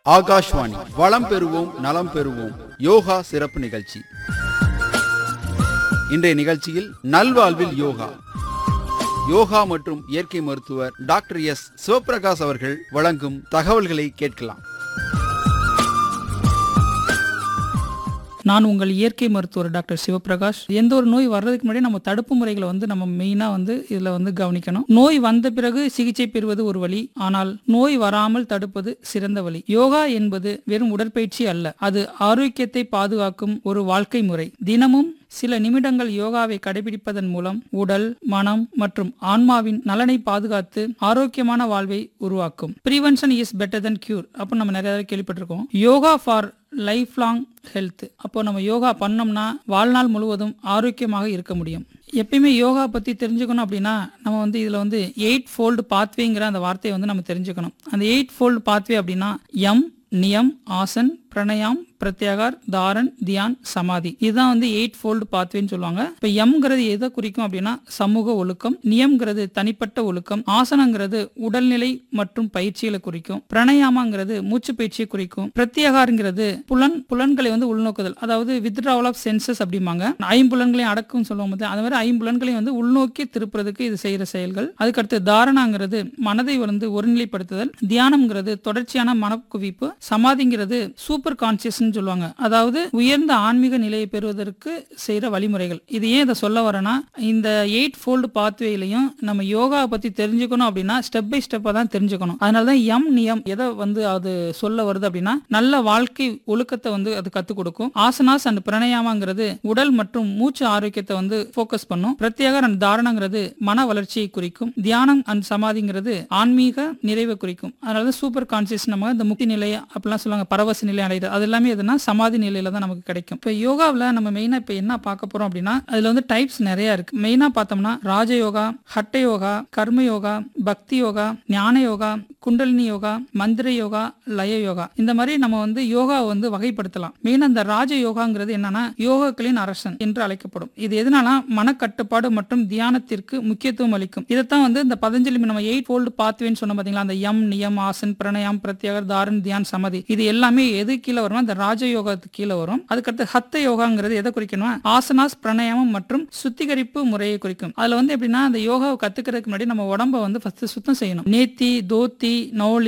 ஆகாஷ்வாணி வளம் பெறுவோம் நலம் பெறுவோம் யோகா சிறப்பு நிகழ்ச்சி இன்றைய நிகழ்ச்சியில் நல்வாழ்வில் யோகா யோகா மற்றும் இயற்கை மருத்துவர் டாக்டர் எஸ் சிவபிரகாஷ் அவர்கள் வழங்கும் தகவல்களை கேட்கலாம் நான் உங்கள் இயற்கை மருத்துவர் டாக்டர் சிவபிரகாஷ் எந்த ஒரு நோய் வர்றதுக்கு முன்னாடி நம்ம தடுப்பு முறைகளை வந்து நம்ம மெயினாக வந்து இதில் வந்து கவனிக்கணும் நோய் வந்த பிறகு சிகிச்சை பெறுவது ஒரு வழி ஆனால் நோய் வராமல் தடுப்பது சிறந்த வழி யோகா என்பது வெறும் உடற்பயிற்சி அல்ல அது ஆரோக்கியத்தை பாதுகாக்கும் ஒரு வாழ்க்கை முறை தினமும் சில நிமிடங்கள் யோகாவை கடைபிடிப்பதன் மூலம் உடல் மனம் மற்றும் ஆன்மாவின் நலனை பாதுகாத்து ஆரோக்கியமான வாழ்வை உருவாக்கும் prevention is better than cure அப்போ நம்ம நிறைய தடவை கேள்விப்பட்டிருக்கோம் yoga for life long health அப்போ நம்ம யோகா பண்ணோம்னா வாழ்நாள் முழுவதும் ஆரோக்கியமாக இருக்க முடியும் எப்பயுமே யோகா பற்றி தெரிஞ்சுக்கணும் அப்படின்னா நம்ம வந்து இதில் வந்து எயிட் ஃபோல்டு பாத்வேங்கிற அந்த வார்த்தையை வந்து நம்ம தெரிஞ்சுக்கணும் அந்த எயிட் ஃபோல்டு பாத்வே அப்படின்னா எம் நியம் ஆசன் பிரணயாம் பிரத்யாகார் தாரன் தியான் சமாதி இதுதான் வந்து எயிட் ஃபோல்டு பாத்வேன்னு சொல்லுவாங்க இப்போ எம்ங்கிறது எதை குறிக்கும் அப்படின்னா சமூக ஒழுக்கம் நியம்ங்கிறது தனிப்பட்ட ஒழுக்கம் ஆசனங்கிறது உடல்நிலை மற்றும் பயிற்சிகளை குறிக்கும் பிரணயாமாங்கிறது மூச்சு பயிற்சியை குறிக்கும் பிரத்யேகாரங்கிறது புலன் புலன்களை வந்து உள்நோக்குதல் அதாவது வித்ட்ராவல் ஆஃப் சென்சஸ் அப்படிம்பாங்க ஐம்புலன்களையும் அடக்கும் சொல்லுவோம் போது அது மாதிரி ஐம்புலன்களையும் வந்து உள்நோக்கி திருப்புறதுக்கு இது செய்யற செயல்கள் அதுக்கடுத்து தாரணாங்கிறது மனதை வந்து ஒருநிலைப்படுத்துதல் தியானம்ங்கிறது தொடர்ச்சியான மனக்குவிப்பு சமாதிங்கிறது சூப்பர் கான்சியஸ் சொல்லுவாங்க அதாவது உயர்ந்த ஆன்மீக நிலையை பெறுவதற்கு செய்யற வழிமுறைகள் இது ஏன் இதை சொல்ல வரேன்னா இந்த எயிட் ஃபோல்டு பாத்வேலையும் நம்ம யோகா பத்தி தெரிஞ்சுக்கணும் அப்படின்னா ஸ்டெப் பை ஸ்டெப்பா தான் தெரிஞ்சுக்கணும் அதனாலதான் எம் நியம் எதை வந்து அது சொல்ல வருது அப்படின்னா நல்ல வாழ்க்கை ஒழுக்கத்தை வந்து அது கத்துக் கொடுக்கும் ஆசனாஸ் அண்ட் பிரணயாமாங்கிறது உடல் மற்றும் மூச்சு ஆரோக்கியத்தை வந்து ஃபோக்கஸ் பண்ணும் பிரத்யேக அண்ட் தாரணங்கிறது மன வளர்ச்சியை குறிக்கும் தியானம் அண்ட் சமாதிங்கிறது ஆன்மீக நிறைவை குறிக்கும் அதனால சூப்பர் கான்சியஸ் நம்ம இந்த முக்தி நிலை அப்படிலாம் சொல்லுவாங்க பரவச நிலை அடைகிறது அது எல்லாமே எதுனா சமாதி நிலையில தான் நமக்கு கிடைக்கும் இப்போ யோகாவில் நம்ம மெயினா இப்போ என்ன பார்க்க போறோம் அப்படின்னா அதுல வந்து டைப்ஸ் நிறைய இருக்கு மெயினா பார்த்தோம்னா ராஜயோகா ஹட்ட யோகா கர்ம யோகா பக்தி யோகா ஞான யோகா குண்டலினி யோகா மந்திர யோகா லய யோகா இந்த மாதிரி நம்ம வந்து யோகா வந்து வகைப்படுத்தலாம் மெயின் அந்த ராஜ யோகாங்கிறது என்னன்னா யோகாக்களின் அரசன் என்று அழைக்கப்படும் இது எதனால மனக்கட்டுப்பாடு மற்றும் தியானத்திற்கு முக்கியத்துவம் அளிக்கும் இதைத்தான் வந்து இந்த பதஞ்சலி நம்ம எயிட் ஃபோல்டு பாத்வேன்னு சொன்ன பாத்தீங்களா அந்த யம் நியம் ஆசன் பிரணயம் பிரத்யேகர் தாரன் தியான் சமதி இது எல்லாமே எது கீழே வரும் அந்த ராஜ யோகத்துக்கு கீழே வரும் அதுக்கடுத்து ஹத்த யோகாங்கிறது எதை குறிக்கணும் ஆசனாஸ் பிரணயமம் மற்றும் சுத்திகரிப்பு முறையை குறிக்கும் அதுல வந்து எப்படின்னா அந்த யோகாவை கத்துக்கிறதுக்கு முன்னாடி நம்ம உடம்ப வந்து ஃபர்ஸ்ட் சுத்தம் செய்யணும் நேத்தி தோத்தி நௌலி